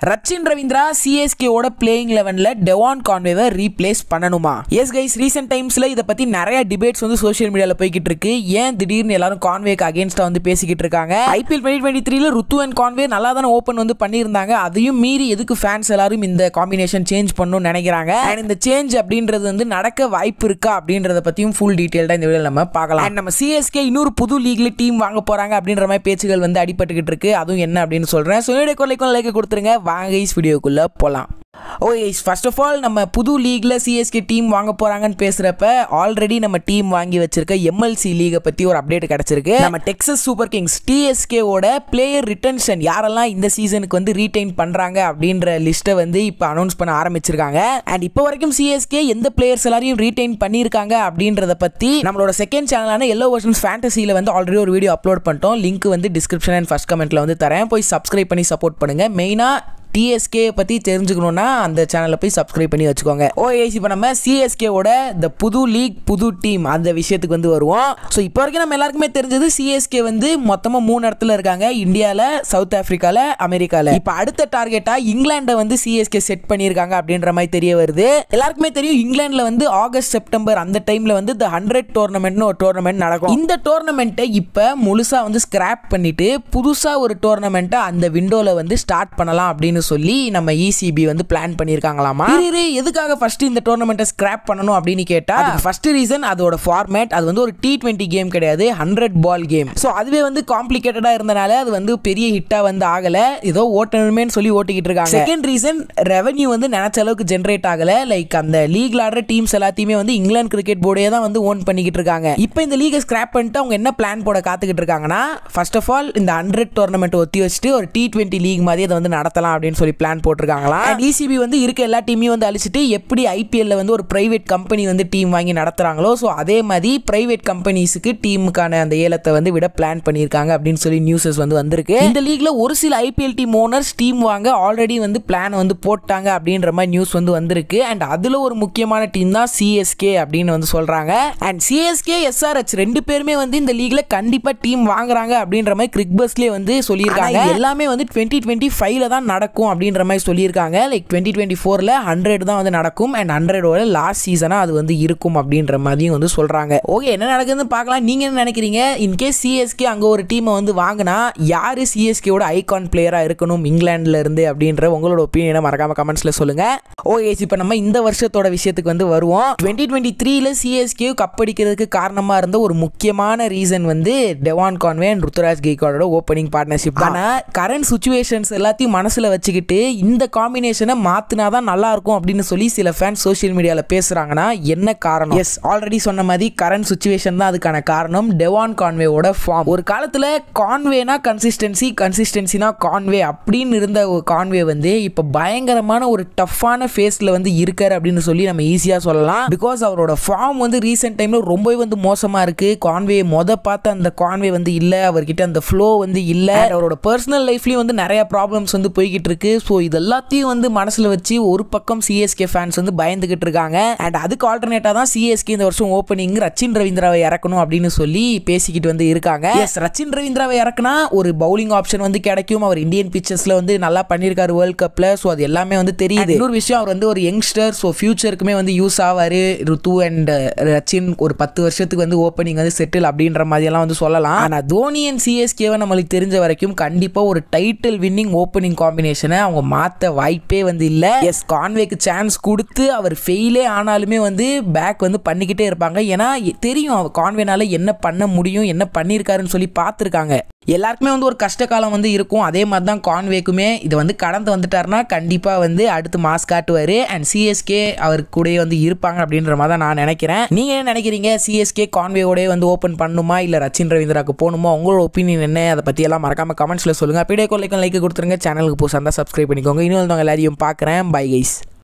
ரச்சின் ரவீந்திரா சிஎஸ்கேவோட பிளேயிங் லெவனில் டெவான் கான்வேவை ரீப்ளேஸ் பண்ணணுமா எஸ் கைஸ் ரீசெண்ட் டைம்ஸில் இதை பற்றி நிறைய டிபேட்ஸ் வந்து சோஷியல் மீடியாவில் போய்கிட்டு இருக்கு ஏன் திடீர்னு எல்லாரும் கான்வேக்கு அகேன்ஸ்டாக வந்து பேசிக்கிட்டு இருக்காங்க ஐபிஎல் டுவெண்ட்டி டுவெண்ட்டி த்ரீல ருத்து அண்ட் கான்வே நல்லா தானே ஓப்பன் வந்து பண்ணியிருந்தாங்க அதையும் மீறி எதுக்கு ஃபேன்ஸ் எல்லாரும் இந்த காம்பினேஷன் சேஞ்ச் பண்ணணும்னு நினைக்கிறாங்க அண்ட் இந்த சேஞ்ச் அப்படின்றது வந்து நடக்க வாய்ப்பு இருக்கா அப்படின்றத பற்றியும் ஃபுல் டீட்டெயில்டாக இந்த வீடியோ நம்ம பார்க்கலாம் And நம்ம சிஎஸ்கே இன்னொரு புது லீக்ல டீம் வாங்க போறாங்க அப்படின்ற மாதிரி பேச்சுகள் வந்து அடிபட்டுக்கிட்டு இருக்கு அதுவும் என்ன அப்படின்னு சொல்றேன் ஸோ என்னுடைய கொள்ளைக்கும் லைக் கொடுத்துருங்க வாங்க இஸ் வீடியோக்குள்ள போகலாம் ஓகே ஃபர்ஸ்ட் ஆஃப் ஆல் நம்ம புது லீக்ல சிஎஸ்கே டீம் வாங்க போறாங்கன்னு பேசுறப்ப ஆல்ரெடி நம்ம டீம் வாங்கி வச்சிருக்க எம்எல்சி லீகை பத்தி ஒரு அப்டேட் கிடைச்சிருக்கு நம்ம டெக்ஸஸ் சூப்பர் கிங்ஸ் டிஎஸ்கேவோட பிளேயர் ரிட்டன்ஷன் யாரெல்லாம் இந்த சீசனுக்கு வந்து ரீடைன் பண்றாங்க அப்படின்ற லிஸ்ட்டை வந்து இப்போ அனௌன்ஸ் பண்ண ஆரம்பிச்சிருக்காங்க அண்ட் இப்போ வரைக்கும் சிஎஸ்கே எந்த பிளேயர்ஸ் எல்லாரையும் ரீடைன் பண்ணியிருக்காங்க அப்படின்றத பத்தி நம்மளோட செகண்ட் சேனலான எல்லோ வெர்ஷன்ஸ் ஃபேண்டசியில் வந்து ஆல்ரெடி ஒரு வீடியோ அப்லோட் பண்ணிட்டோம் லிங்க் வந்து டிஸ்கிரிப்ஷன் அண்ட் ஃபர்ஸ்ட் கமெண்ட்ல வந்து தரேன் போய் சப்ஸ்கிரைப் பண்ணி சப்போர்ட் பண்ணுங்க மெயினாக டிஎஸ்கே பற்றி தெரிஞ்சுக்கணுன்னா அந்த சேனலை போய் சப்ஸ்கிரைப் பண்ணி வச்சுக்கோங்க ஓஏசி இப்போ நம்ம சிஎஸ்கேவோட இந்த புது லீக் புது டீம் அந்த விஷயத்துக்கு வந்து வருவோம் ஸோ இப்போ வரைக்கும் நம்ம எல்லாருக்குமே தெரிஞ்சது சிஎஸ்கே வந்து மொத்தமாக மூணு இடத்துல இருக்காங்க இந்தியாவில் சவுத் ஆஃப்ரிக்காவில் அமெரிக்காவில் இப்போ அடுத்த டார்கெட்டாக இங்கிலாண்டை வந்து சிஎஸ்கே செட் பண்ணியிருக்காங்க அப்படின்ற மாதிரி தெரிய வருது எல்லாருக்குமே தெரியும் இங்கிலாண்டில் வந்து ஆகஸ்ட் செப்டம்பர் அந்த டைமில் வந்து இந்த ஹண்ட்ரட் டோர்னமெண்ட்னு ஒரு டோர்னமெண்ட் நடக்கும் இந்த டோர்னமெண்ட்டை இப்போ முழுசாக வந்து ஸ்கிராப் பண்ணிட்டு புதுசாக ஒரு டோர்னமெண்ட்டை அந்த விண்டோவில் வந்து ஸ்டார்ட் பண்ணலாம் அப்படின்னு சொல்லி நம்ம இசிபி வந்து பிளான் பண்ணியிருக்காங்களாமா இரு, இரு, எதுக்காக ஃபர்ஸ்ட் இந்த டோர்னமெண்ட்டை ஸ்கிராப் பண்ணணும் அப்படின்னு கேட்டா ஃபர்ஸ்ட் ரீசன் அதோட ஃபார்மேட் அது வந்து ஒரு டி டுவெண்ட்டி கேம் கிடையாது ஹண்ட்ரட் பால் கேம் ஸோ அதுவே வந்து காம்ப்ளிகேட்டடாக இருந்தனால அது வந்து பெரிய ஹிட்டாக வந்து ஆகல ஏதோ ஓட்டணுமேன்னு சொல்லி ஓட்டிக்கிட்டு இருக்காங்க செகண்ட் ரீசன் ரெவன்யூ வந்து நினைச்ச அளவுக்கு ஜென்ரேட் ஆகல லைக் அந்த லீக்ல ஆடுற டீம்ஸ் எல்லாத்தையுமே வந்து இங்கிலாந்து கிரிக்கெட் போர்டே தான் வந்து ஓன் பண்ணிக்கிட்டு இருக்காங்க இப்போ இந்த லீகை ஸ்கிராப் பண்ணிட்டு அவங்க என்ன பிளான் போட காத்துக்கிட்டு இருக்காங்கன்னா ஃபர்ஸ்ட் ஆஃப் ஆல் இந்த ஹண்ட்ரட் டோர்னமெண்ட் ஒத்தி வச்சுட்டு ஒரு டி டுவெண்ட்டி லீக் மாதிரி அதை வந்து நடத்தலாம் அப்படின்னு சொல்லி பிளான் போட்டிருக்காங்களா டிசிபி வந்து இருக்க எல்லா டீமையும் வந்து அழிச்சிட்டு எப்படி ஐபிஎல்ல வந்து ஒரு பிரைவேட் கம்பெனி வந்து டீம் வாங்கி நடத்துறாங்களோ ஸோ அதே மாதிரி பிரைவேட் கம்பெனிஸுக்கு டீமுக்கான அந்த ஏலத்தை வந்து விட பிளான் பண்ணியிருக்காங்க அப்படின்னு சொல்லி நியூஸஸ் வந்து வந்திருக்கு இந்த லீக்ல ஒரு சில ஐபிஎல் டீம் ஓனர்ஸ் டீம் வாங்க ஆல்ரெடி வந்து பிளான் வந்து போட்டாங்க அப்படின்ற மாதிரி நியூஸ் வந்து வந்திருக்கு அண்ட் அதுல ஒரு முக்கியமான டீம் தான் சிஎஸ்கே அப்படின்னு வந்து சொல்றாங்க அண்ட் சிஎஸ்கே எஸ்ஆர்ஹெச் ரெண்டு பேருமே வந்து இந்த லீக்ல கண்டிப்பா டீம் வாங்குறாங்க அப்படின்ற மாதிரி கிரிக் பஸ்லேயே வந்து சொல்லியிருக்காங்க எல்லாமே வந்து டுவெண்ட்டி டுவெண்ட்டி ஃபைவ்ல தான் நடக்கும் அப்படின்ற மாதிரி சொல்லியிருக்காங்க லைக் டுவெண்ட்டி டுவெண்ட்டி ஃபோரில் ஹண்ட்ரட் தான் வந்து நடக்கும் அண்ட் ஹண்ட்ரடோட லாஸ்ட் சீசனாக அது வந்து இருக்கும் அப்படின்ற மாதிரியும் வந்து சொல்கிறாங்க ஓகே என்ன நடக்குதுன்னு பார்க்கலாம் நீங்கள் என்ன நினைக்கிறீங்க இன்கேஸ் சிஎஸ்கே அங்கே ஒரு டீமை வந்து வாங்கினா யார் சிஎஸ்கேவோட ஐகான் பிளேயராக இருக்கணும் இங்கிலாந்துல இருந்து அப்படின்ற உங்களோட ஒப்பீனியனை மறக்காம கமெண்ட்ஸில் சொல்லுங்க ஓகே இப்போ நம்ம இந்த வருஷத்தோட விஷயத்துக்கு வந்து வருவோம் டுவெண்ட்டி டுவெண்ட்டி த்ரீல சிஎஸ்கே கப் அடிக்கிறதுக்கு காரணமாக இருந்த ஒரு முக்கியமான ரீசன் வந்து டெவான் கான்வே அண்ட் ருத்துராஜ் கெய்கோடோட ஓப்பனிங் பார்ட்னர்ஷிப் ஆனால் கரண்ட் சுச்சுவேஷன்ஸ் எல்லாத்தையும் மனசில் வச்சுக்கிட்டு இந்த காம்பினேஷனை மாற்றினா தான் நல்லா இருக்கும் அப்படின்னு சொல்லி சில ஃபேன்ஸ் சோஷியல் மீடியாவில் பேசுகிறாங்கன்னா என்ன காரணம் எஸ் ஆல்ரெடி சொன்ன மாதிரி கரண்ட் சுச்சுவேஷன் தான் அதுக்கான காரணம் டெவான் கான்வேவோட ஃபார்ம் ஒரு காலத்தில் கான்வேனா கன்சிஸ்டன்சி கன்சிஸ்டன்சினா கான்வே அப்படின்னு இருந்த ஒரு கான்வே வந்து இப்போ பயங்கரமான ஒரு டஃப்பான ஃபேஸில் வந்து இருக்காரு அப்படின்னு சொல்லி நம்ம ஈஸியாக சொல்லலாம் பிகாஸ் அவரோட ஃபார்ம் வந்து ரீசெண்ட் டைமில் ரொம்பவே வந்து மோசமாக இருக்குது கான்வே மொத பார்த்த அந்த கான்வே வந்து இல்லை அவர்கிட்ட அந்த ஃப்ளோ வந்து இல்லை அவரோட பர்சனல் லைஃப்லேயும் வந்து நிறைய ப்ராப்ளம்ஸ் வந்து போய்கிட்டு இருக்கு ஸோ இது எல்லாத்தையும் வந்து மனசில் வச்சு ஒரு பக்கம் சிஎஸ்கே ஃபேன்ஸ் வந்து பயந்துகிட்டு இருக்காங்க அண்ட் அதுக்கு ஆல்டர்னேட்டாக தான் சிஎஸ்கே இந்த வருஷம் ஓப்பனிங் ரச்சின் ரவீந்திராவை இறக்கணும் அப்படின்னு சொல்லி பேசிக்கிட்டு வந்து இருக்காங்க எஸ் ரச்சின் ரவீந்திராவை இறக்குனா ஒரு பவுலிங் ஆப்ஷன் வந்து கிடைக்கும் அவர் இந்தியன் பிச்சர்ஸ்ல வந்து நல்லா பண்ணியிருக்காரு வேர்ல்ட் கப்ல ஸோ அது எல்லாமே வந்து தெரியுது இன்னொரு விஷயம் அவர் வந்து ஒரு யங்ஸ்டர் ஸோ ஃபியூச்சருக்குமே வந்து யூஸ் ஆவாரு ருத்து அண்ட் ரச்சின் ஒரு பத்து வருஷத்துக்கு வந்து ஓப்பனிங் வந்து செட்டில் அப்படின்ற மாதிரி எல்லாம் வந்து சொல்லலாம் ஆனால் தோனி அண்ட் சிஎஸ்கேவை நம்மளுக்கு தெரிஞ்ச வரைக்கும் கண்டிப்பாக ஒரு டைட்டில் வின்னிங் ஓப்பனிங் காம்பினேஷனை அவங்க மாற்ற வாய்ப்பே வந்து இல்லை எஸ் கான்வேக்கு சான்ஸ் கொடுத்து அவர் ஃபெயிலே ஆனாலுமே வந்து பேக் வந்து பண்ணிக்கிட்டே இருப்பாங்க ஏன்னா தெரியும் அவர் கான்வேனால என்ன பண்ண முடியும் என்ன பண்ணியிருக்காருன்னு சொல்லி பார்த்துருக்காங்க எல்லாருக்குமே வந்து ஒரு கஷ்ட காலம் வந்து இருக்கும் அதே மாதிரி தான் கான்வேக்குமே இதை வந்து கடந்து வந்துட்டாருன்னா கண்டிப்பாக வந்து அடுத்து மாஸ் காட்டுவார் அண்ட் சிஎஸ்கே அவர் கூடயே வந்து இருப்பாங்க அப்படின்ற மாதிரி தான் நான் நினைக்கிறேன் நீங்கள் என்ன நினைக்கிறீங்க சிஎஸ்கே கான்வேயோடய வந்து ஓப்பன் பண்ணுமா இல்லை ரச்சின் ரவீந்திராக்கு போகணுமா உங்களோட ஒப்பீனியன் என்ன அதை பற்றி எல்லாம் மறக்காம கமெண்ட்ஸில் சொல்லுங்கள் அப்படியே கொள்ளைக்கும் லைக் கொடுத்துருங்க சேனலுக்கு புதுசாக இருந்தால் சப்ஸ்கிரைப் பண்ணிக்கோங்க இன்னும் எல்லாரையும் பார்க்குறேன் பை கைஸ்